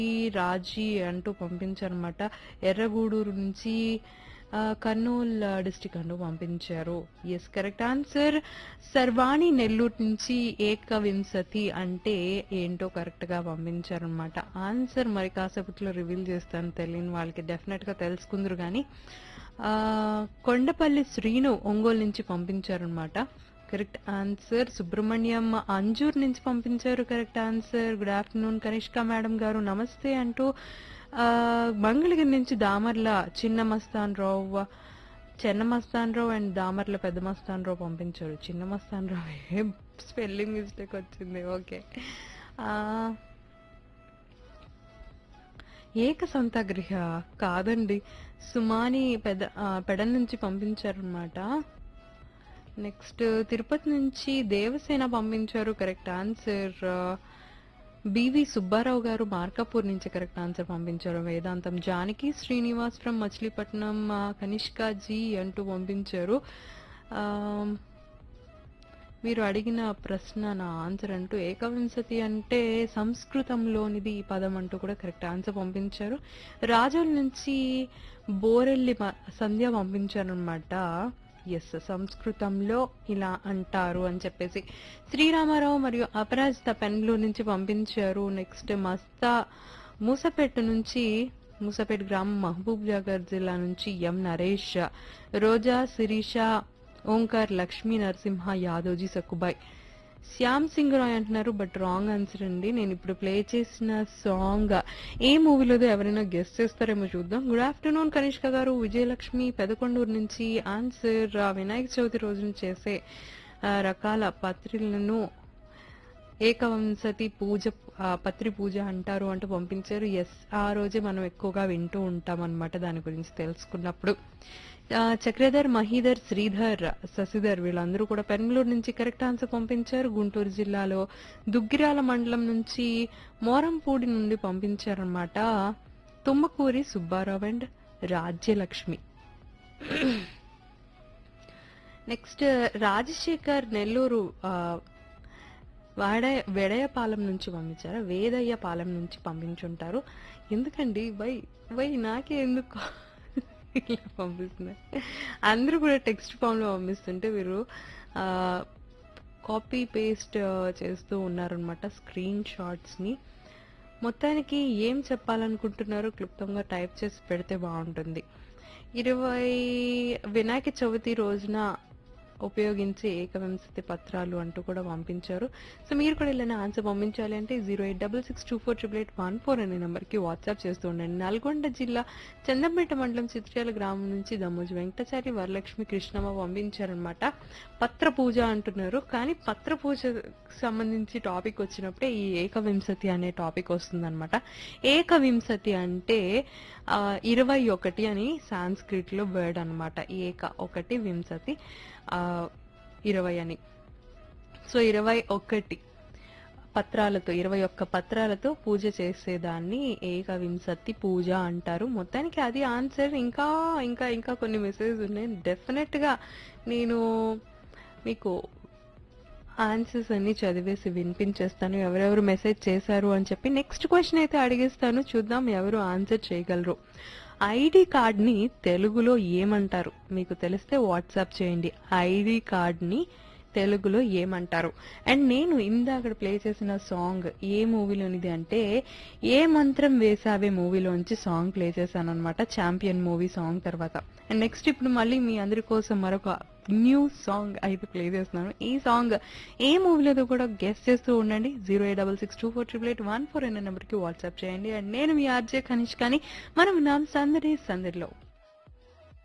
రాజీ అంటూ పంపించారనమాట ఎర్రగూడూరు నుంచి ఆ, కర్నూల్ డిస్టిక్ అంటూ పంపించారు ఎస్ కరెక్ట్ ఆన్సర్ సర్వాణి నెల్లూరు నుంచి ఏకవింశతి అంటే ఏంటో కరెక్ట్ గా పంపించారనమాట ఆన్సర్ మరి కాసేపట్లో రివీల్ చేస్తాను తెలియని వాళ్ళకి డెఫినెట్ గా తెలుసుకుందరు కానీ ఆ, కొండపల్లి శ్రీను ఒంగోలు నుంచి పంపించారనమాట కరెక్ట్ ఆన్సర్ సుబ్రహ్మణ్యం అంజూర్ నుంచి పంపించారు correct answer good afternoon Kanishka madam గారు నమస్తే అంటూ ఆ, మంగళగిరి నుంచి దామర్ల చిన్న మస్తాన్ రావు చిన్న మస్తాన్ రావు అండ్ దామర్ల పెద్ద మస్తాన్ రావు పంపించారు చిన్న మస్తాన్ రావు ఏం స్పెల్లింగ్ మిస్టేక్ వచ్చింది ఓకే ఏక సంతగృహ కాదండి సుమాని పెద ఆ, పెడ నుంచి పంపించారనమాట నెక్స్ట్ తిరుపతి నుంచి దేవసేన పంపించారు కరెక్ట్ ఆన్సర్ బివి సుబ్బారావు గారు మార్కాపూర్ నుంచి కరెక్ట్ ఆన్సర్ పంపించారు వేదాంతం జానకి శ్రీనివాస్ ఫ్రమ్ మచిలీపట్నం ఆ, కనిష్క జీ అంటూ పంపించారు ఆ, మీరు అడిగిన ప్రశ్న నా ఆన్సర్ అంటూ ఏకవింశతి అంటే సంస్కృతంలోనిది ఈ పదం అంటూ కూడా కరెక్ట్ ఆన్సర్ పంపించారు రాజోల్ నుంచి బోరెల్లి మ- సంధ్య పంపించారనమాట ఎస్ సంస్కృతంలో ఇలా అంటారు అని చెప్పేసి శ్రీరామారావు మరియు అపరాజిత పెన్లు నుంచి పంపించారు నెక్స్ట్ మస్తా మూసపేట నుంచి మూసపేట గ్రామం మహబూబ్ నగర్ జిల్లా నుంచి ఎం నరేష్ రోజా శిరీష ఓంకార్ లక్ష్మీ నరసింహ యాదవ్జీ సక్కుబాయ్ శ్యామ్ సింగ్ రాయ్ అంటున్నారు బట్ రాంగ్ ఆన్సర్ అండి నేను ఇప్పుడు ప్లే చేసిన సాంగ్ ఏ మూవీలోదో ఎవరైనా గెస్ట్ చేస్తారేమో చూద్దాం గుడ్ ఆఫ్టర్నూన్ కనిష్క గారు విజయలక్ష్మి పెదకొండూరు నుంచి ఆన్సర్ ఆ, వినాయక చవితి రోజున చేసే ఆ, రకాల పత్రిలను ఏకవంశతి పూజ ఆ, పత్రి పూజ అంటారు అంటూ పంపించారు ఎస్ ఆ రోజే మనం ఎక్కువగా వింటూ ఉంటాం అనమాట దాని గురించి తెలుసుకున్నప్పుడు ఆ, చక్రధర్ మహీధర్ శ్రీధర్ శశిధర్ వీళ్ళందరూ కూడా పెరంగలూరు నుంచి కరెక్ట్ ఆన్సర్ పంపించారు గుంటూరు జిల్లాలో దుగ్గిరాల మండలం నుంచి మోరంపూడి నుండి పంపించారనమాట తుమ్మకూరి సుబ్బారావు అండ్ రాజ్యలక్ష్మి నెక్స్ట్ రాజశేఖర్ నెల్లూరు ఆ, వాడ వెడయపాలెం నుంచి పంపించారా వేదయ్య పాలెం నుంచి పంపించుంటారు ఎందుకండి వై వై నాకే ఎందుకు ఇలా పంపిస్తున్నారు అందరూ కూడా టెక్స్ట్ ఫామ్ లో పంపిస్తుంటే వీరు కాపీ పేస్ట్ చేస్తూ ఉన్నారనమాట స్క్రీన్ షాట్స్ ని మొత్తానికి ఏం చెప్పాలనుకుంటున్నారో క్లుప్తంగా టైప్ చేసి పెడితే బాగుంటుంది ఇరవై వినాయక చవితి రోజున ఉపయోగించే ఏకవింశతి పత్రాలు అంటూ కూడా పంపించారు సో మీరు కూడా ఇలా ఆన్సర్ పంపించాలి అంటే zero eight double six two four triple eight one four అనే నెంబర్కి వాట్సాప్ చేస్తూ ఉండండి నల్గొండ జిల్లా చందంపేట మండలం చిత్రాల గ్రామం నుంచి దమ్మోజు వెంకటాచారి వరలక్ష్మి కృష్ణమ్మ పంపించారనమాట పత్ర పూజ అంటున్నారు కానీ పత్ర పూజ సంబంధించి టాపిక్ వచ్చినప్పుడే ఈ ఏకవింశతి అనే టాపిక్ వస్తుందన్నమాట ఏకవింశతి అంటే ఆ, ఇరవై ఒకటి అని సాంస్క్రిట్ లో వర్డ్ అనమాట ఏక ఒకటి వింశతి ఆ, ఇరవై అని సో ఇరవై ఒకటి పత్రాలతో ఇరవై ఒక్క పత్రాలతో పూజ చేసేదాన్ని ఏకవింశతి పూజ అంటారు మొత్తానికి అది ఆన్సర్ ఇంకా ఇంకా ఇంకా కొన్ని మెసేజ్ ఉన్నాయి డెఫినెట్ గా నేను మీకు ఆన్సర్స్ అన్ని చదివేసి వినిపించేస్తాను ఎవరెవరు మెసేజ్ చేశారు అని చెప్పి నెక్స్ట్ క్వశ్చన్ అయితే అడిగేస్తాను చూద్దాం ఎవరు ఆన్సర్ చేయగలరు ఐడి కార్డ్ని తెలుగులో ఏమంటారు మీకు తెలిస్తే వాట్సాప్ చేయండి ఐడి కార్డ్ని తెలుగులో ఏమంటారు అండ్ నేను ఇందాక ప్లే చేసిన సాంగ్ ఏ మూవీలోనిది అంటే ఏ మంత్రం వేసావే మూవీలోంచి సాంగ్ ప్లే చేశాను అనమాట ఛాంపియన్ మూవీ సాంగ్ తర్వాత అండ్ నెక్స్ట్ ఇప్పుడు మళ్ళీ మీ అందరి కోసం మరొక న్యూ సాంగ్ అయితే ప్లే చేస్తున్నాను ఈ సాంగ్ ఏ మూవీలో కూడా గెస్ట్ చేస్తూ ఉండండి zero eight double six two four triple eight one four అనే నెంబర్కి వాట్సాప్ చేయండి అండ్ నేను మీ ఆర్జే కనిష్ కానీ మనం నామ్ సందడి సందడిలో